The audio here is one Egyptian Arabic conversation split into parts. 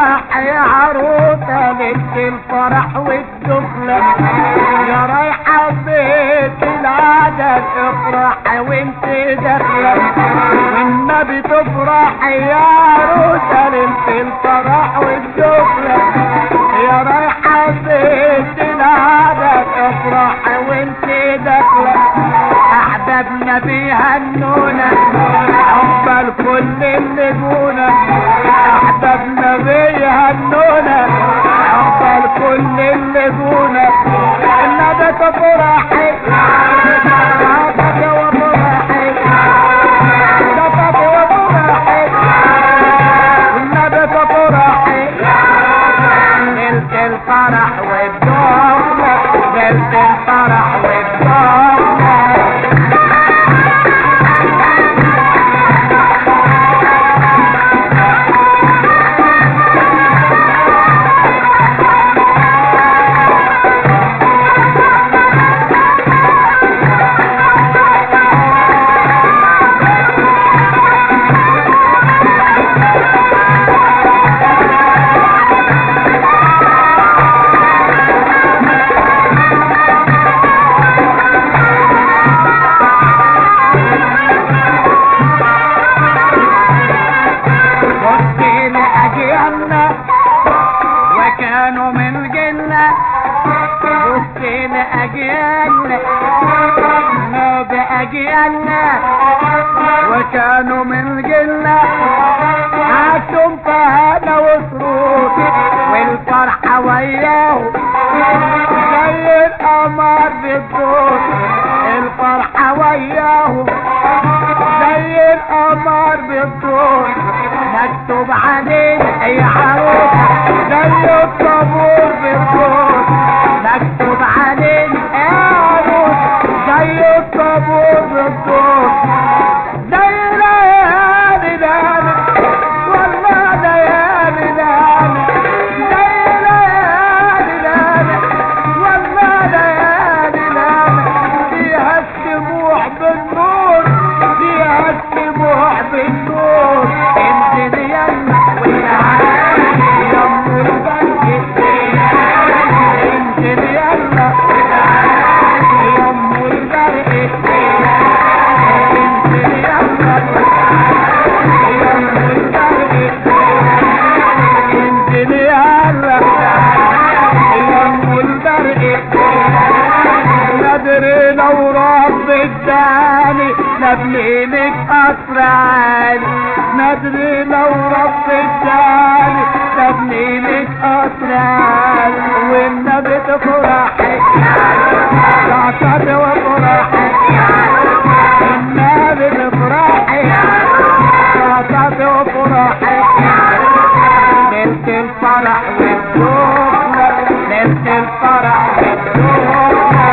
تفرح يا عروسة ليلة الفرح والدخلة يا رايحة بيت العدد افرح وانت داخلة والنبي تفرح يا عروسة ليلة الفرح والدخلة يا رايحة بيت العدد افرح وانت داخلة احبابنا بيهنونا عقبال كل اللي جونا احبابنا بيهنونا عقبال كل اللي جونا النبي تفرحي عقبال وفرحي عقبال وفرحي والنبي تفرحي ليلة الفرح والدخلة ليلة الفرح والدخلة بصين أجيالنا وكانوا من جنة بصين أجيالنا ما بأجيالنا وكانوا من جنة عاشوا فهنا وسرور والفرحة وياهم زي القمر بالدور الفرحة وياهم زي القمر بالدور مكتوب عليه يا عروس زي الطابور بالدور مكتوب عليه يا عروس زي الطابور بالدور زي ليالي ليالي والله ليالي ليالي زي ليالي ليالي والله ليالي ليالي فيها الشموع بالنور فيها الشموع بالنور انزل يلا وتعالى يا ام البنك انزل يلا وتعالى يا ام البنك انزل يلا يا ام البنك انزل يلا يا ام البرق ندري لو رب اداني نبني لك قصر عالي ندري لو رب اداني نبني لك قصر عالي والنبي تفرحي تعتد وفرحي النبي تفرحي تعتد وفرحي ليلة الفرح والدخلة ليلة الفرح والدخلة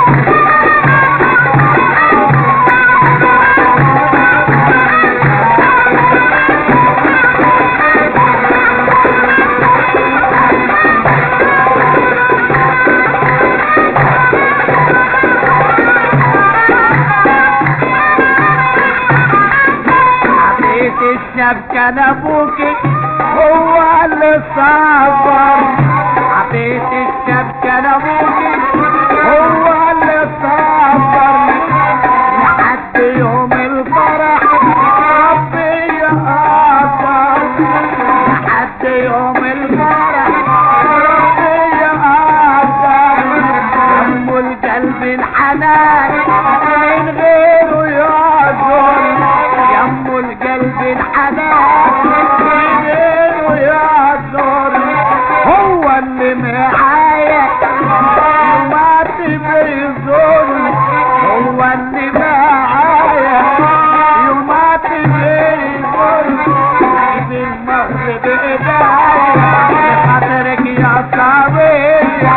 عطيت الشبكة لابوكي هو اللي صبر عطيت الشبكة لابوكي هو اللي صبر لحد يوم الفرح ربي يقدر لحد يوم الفرح ربي يقدر دم القلب الحنان من غيره يعذر يم القلب الحنان من غيره يعذر هو اللي معايا وما بيزور هو اللي معايا وما بيزور بالمغرب ايديا لخاطرك يا صبي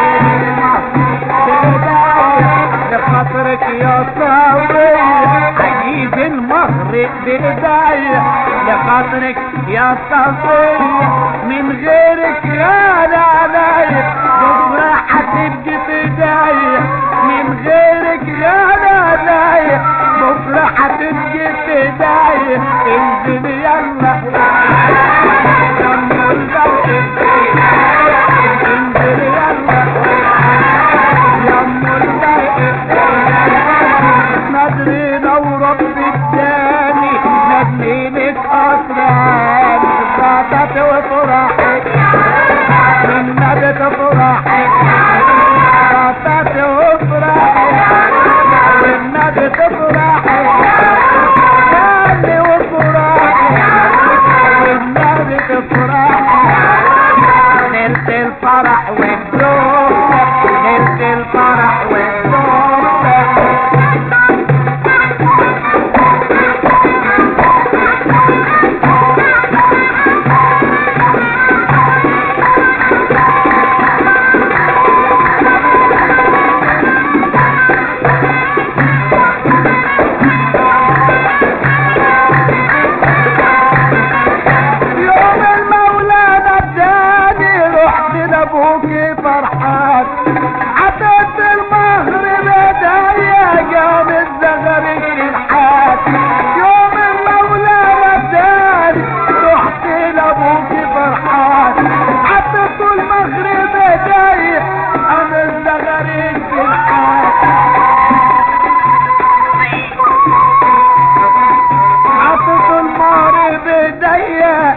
لخاطرك يا صبي عجيب المغرب بايديا لخاطرك يا صبي من غيرك يا علي بكره هتبقي في ايديا من غيرك يا علي بكره هتبقي في ايديا انزل يلا يلا لو ربي اداني نبنيلك قصر عالي بعتت وفرحت النبي تفرحت بعتت وفرحت النبي تفرحت غني وفرحت النبي تفرحت نلت الفرح والذوق نلت الفرح والذوق يوم المولى نداني رحت لابوك فرحان عطيت المغرب ايديا قام الزغر الشحات يوم المولى نداني رحت لابوك فرحان عطيت المغرب ايديا قام الزغر الشحات عطيت المغرب ايديا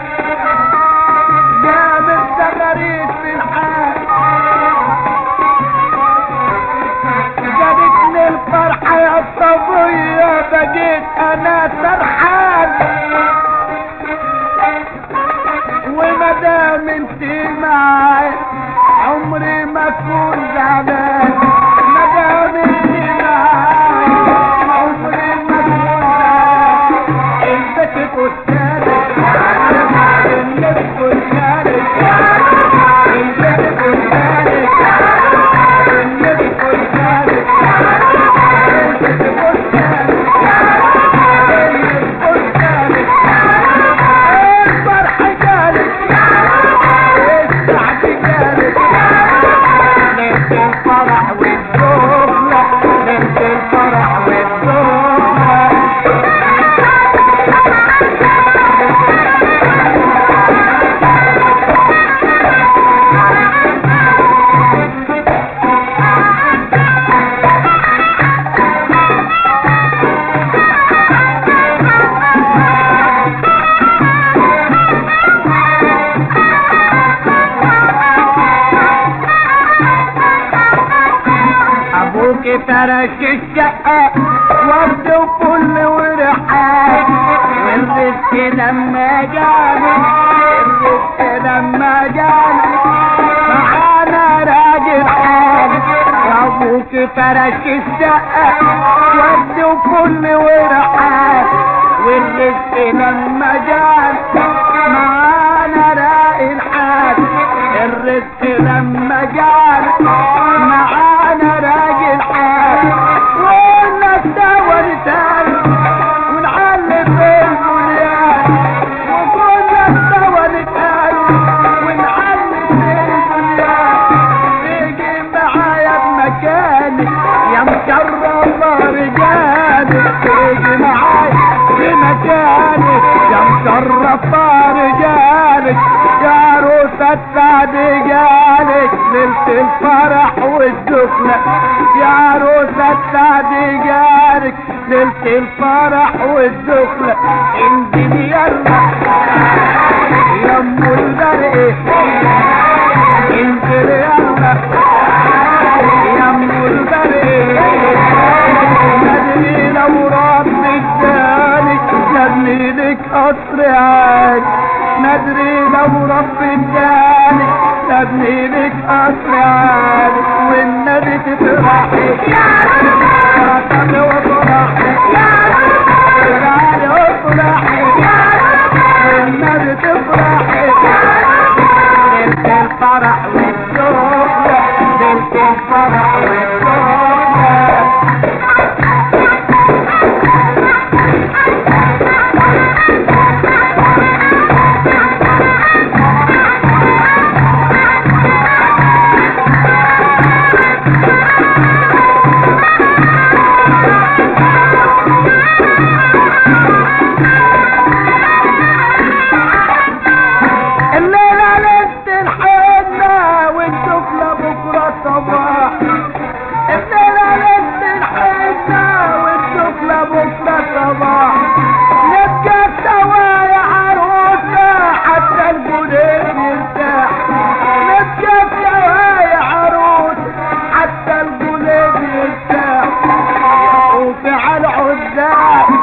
جاب الزغاريد في الحال جابتني الفرحة يا صبية بقيت انا سرحان وما دام انتي معاي عمري ما اكون زعلان ما دام انتي معاي عمري ما اكون زعلان انت تكون الفرح والدخلة نمت الفرح والدخلة ابوك فرش الشقة ورد وكل ورحات والرزق لما جاني الرزق لما جاني معانا راجل حال ابوك فرش الشقة ورد وكل ورحات والرزق لما جاني معانا راقي الحال الرزق لما جاني معانا راجل حال وقلنا سوا نتعال ونعلم البنيان وكنا سوا نتعال ونعلم البنيان تيجي معايا بمكاني يا مشرف رجالي تيجي معايا بمكاني يا مشرف رجالك يا عروسة سعد جالك ليلة الفرح والدخلة يا عروسة سعد جالك ليلة الفرح والدخلة انزل يلا يا ام البرق انزل يلا يا ام البرق نادي لو رب ادانك نادي لك قصر عالي ندري لو رب اداني نبني لك قصر عالي والنبي تفرحي فرحي وفرحي فرحي وفرحي والنبي تفرحي ليلة الفرح والدخلة ليلة الفرح والدخلة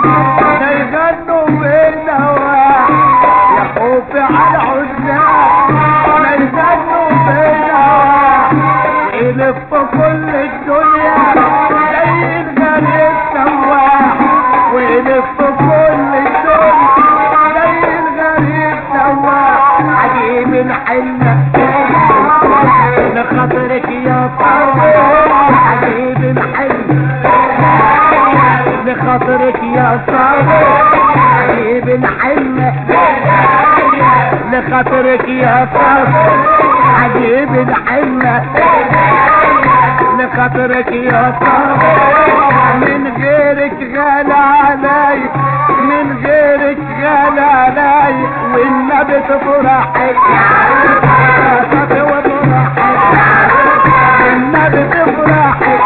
لا يغنوا بالنواح يا خوفي على عزاق لا يغنوا بالنواح يلفوا كل الدنيا زي الغريب سواح ويلفوا كل الدنيا زي الغريب سواح عجيب الحنة لخاطرك يا صابر عجيب الحنة لخاطرك يا صابر عجيب الحنة لخاطرك يا صابر عجيب الحنة لخاطرك يا صابر من غيرك غالى علي من غيرك غالى علي والنبي تفرحك النبي تفرحك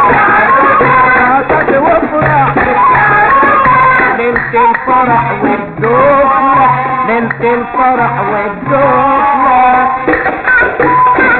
وفرحك ليلة الفرح والدخلة ليلة الفرح والدخلة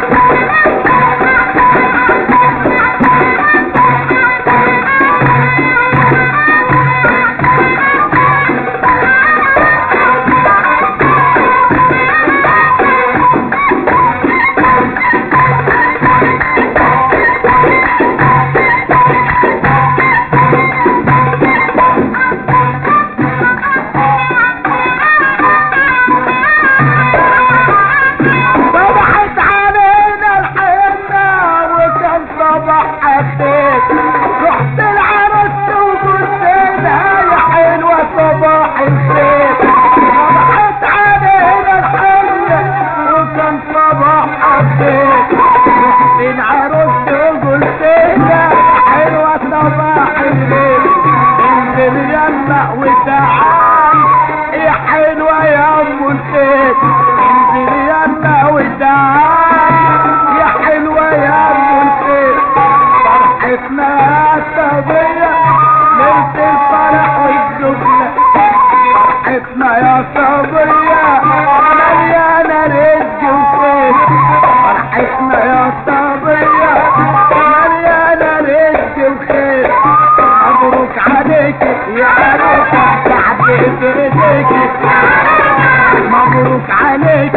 صبحت علينا الحنة وكان صباح حسيت رحت العرس وقلت لها يا حلوة صباح الخير صبحت علينا الحنة وكان صباح حسيت رحت العرس وقلت لها حلوة صباح الخير انزل يلا وتعال يا حلوة يا ام الخير انزل يلا وتعال يا حلوة يا ام الخير فرحتنا يا صبية ليلة الفرح والدخلة فرحتنا يا صبية مليانة رزق وخير فرحتنا يا صبية مليانة رزق وخير مبروك عليك يا عروسة تعبت ايديك مبروك عليك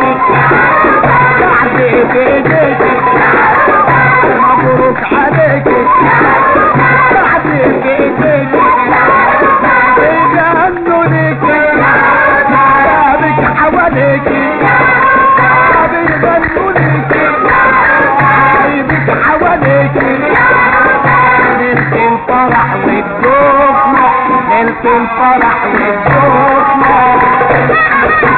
تعبت ايديك مبروك عليك تعبت ايديك يجنوا لك بابك حواليك بيغنوا لك حبيبك حواليك ليلة الفرح والدخلة ليلة الفرح والدخلة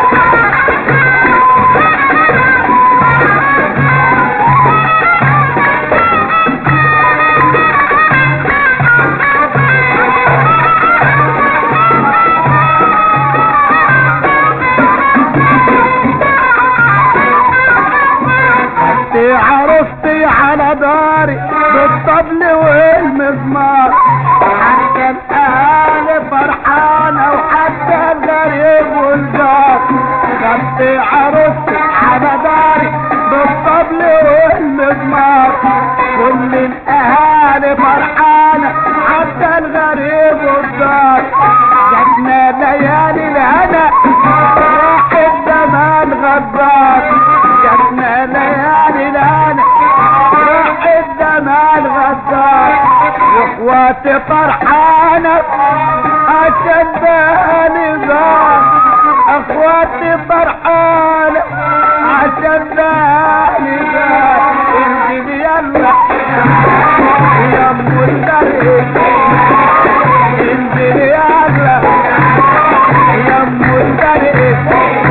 عرفتي عرفتي على داري بالطبل والمزمار حتى الاهالي فرحانه وحتى الغريب والجار عرفتي عرفتي على داري بالطبل والمزمار كل الاهالي فرحانه حتى الغريب والجار جاتنا ليالي الهنا راح الزمان غدار جاتنا ليالي الهنا راح الزمان غدار واخواتي فرحانه عشان بالي زار اخواتي فرحانه عشان بالي زار انزل يلا يا ام الدرب انزل يلا يا ام الدرب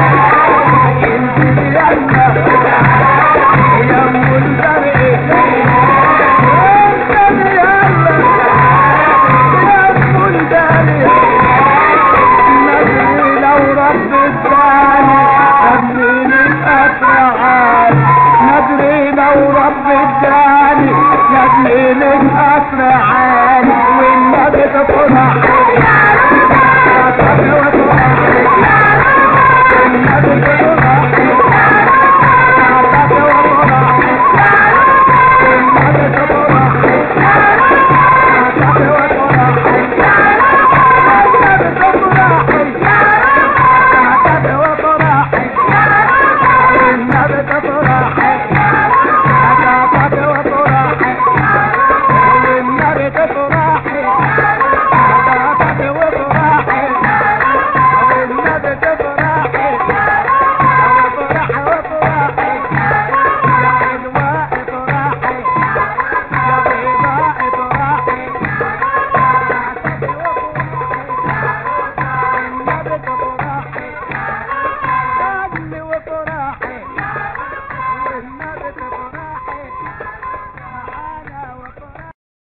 انزل يلا يا ام الدرب انزل يلا يا ام الدرب نبي لو رب اداني خليني اترعى ندري لو رب اداني خليني